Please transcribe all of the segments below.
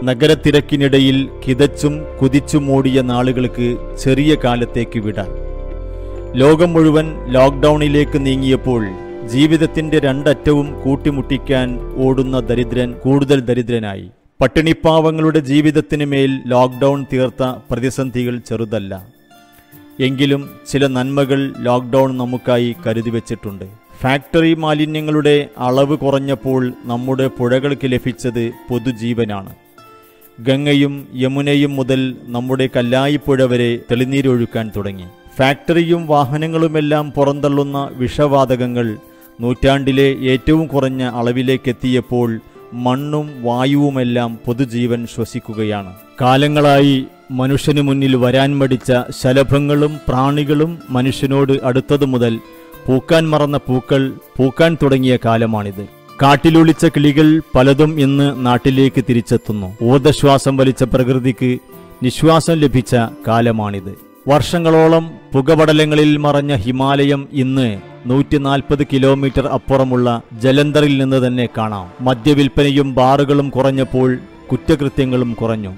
നഗരത്തിരക്കിനിടയിൽ കിതച്ചും കുതിച്ചും ഓടിയ നാളുകൾക്ക് ചെറിയ കാലത്തേക്ക് വിടാൻ ലോകം മുഴുവൻ ലോക്ക്ഡൌണിലേക്ക് നീങ്ങിയപ്പോൾ ജീവിതത്തിന്റെ രണ്ടറ്റവും കൂട്ടിമുട്ടിക്കാൻ ഓടുന്ന ദരിദ്രൻ കൂടുതൽ ദരിദ്രനായി പട്ടിണിപ്പാവങ്ങളുടെ ജീവിതത്തിന് മേൽ ലോക്ക്ഡൌൺ തീർത്ത പ്രതിസന്ധികൾ ചെറുതല്ല എങ്കിലും ചില നന്മകൾ ലോക്ക്ഡൌൺ നമുക്കായി കരുതി വച്ചിട്ടുണ്ട് ഫാക്ടറി മാലിന്യങ്ങളുടെ അളവ് കുറഞ്ഞപ്പോൾ നമ്മുടെ പുഴകൾക്ക് ലഭിച്ചത് പൊതുജീവനാണ് ഗംഗയും യമുനയും മുതൽ നമ്മുടെ കല്ലായിപ്പുഴ വരെ തെളിനീരൊഴുക്കാൻ തുടങ്ങി ഫാക്ടറിയും വാഹനങ്ങളുമെല്ലാം പുറന്തള്ളുന്ന വിഷവാതകങ്ങൾ നൂറ്റാണ്ടിലെ ഏറ്റവും കുറഞ്ഞ അളവിലേക്കെത്തിയപ്പോൾ മണ്ണും വായുവുമെല്ലാം പൊതുജീവൻ ശ്വസിക്കുകയാണ് കാലങ്ങളായി മനുഷ്യന് മുന്നിൽ വരാൻ മടിച്ച ശലഭങ്ങളും പ്രാണികളും മനുഷ്യനോട് അടുത്തതു മുതൽ പൂക്കാൻ മറന്ന പൂക്കൾ പൂക്കാൻ തുടങ്ങിയ കാലമാണിത് കാട്ടിലൊളിച്ച കിളികൾ പലതും ഇന്ന് നാട്ടിലേക്ക് തിരിച്ചെത്തുന്നു ഊർദ്ധശ്വാസം വലിച്ച പ്രകൃതിക്ക് നിശ്വാസം ലഭിച്ച കാലമാണിത് വർഷങ്ങളോളം പുകപടലങ്ങളിൽ മറഞ്ഞ ഹിമാലയം ഇന്ന് നൂറ്റി നാൽപ്പത് കിലോമീറ്റർ അപ്പുറമുള്ള ജലന്ധറിൽ നിന്ന് തന്നെ കാണാം മദ്യവിൽപ്പനയും ബാറുകളും കുറഞ്ഞപ്പോൾ കുറ്റകൃത്യങ്ങളും കുറഞ്ഞു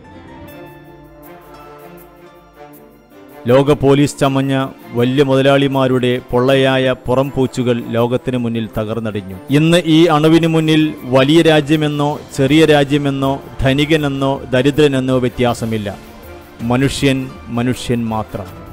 ലോക പോലീസ് ചമഞ്ഞ വലിയ മുതലാളിമാരുടെ പൊള്ളയായ പുറംപൂച്ചുകൾ ലോകത്തിന് മുന്നിൽ തകർന്നടിഞ്ഞു ഇന്ന് ഈ അണുവിന് മുന്നിൽ വലിയ രാജ്യമെന്നോ ചെറിയ രാജ്യമെന്നോ ധനികനെന്നോ ദരിദ്രനെന്നോ വ്യത്യാസമില്ല മനുഷ്യൻ മനുഷ്യൻ മാത്രം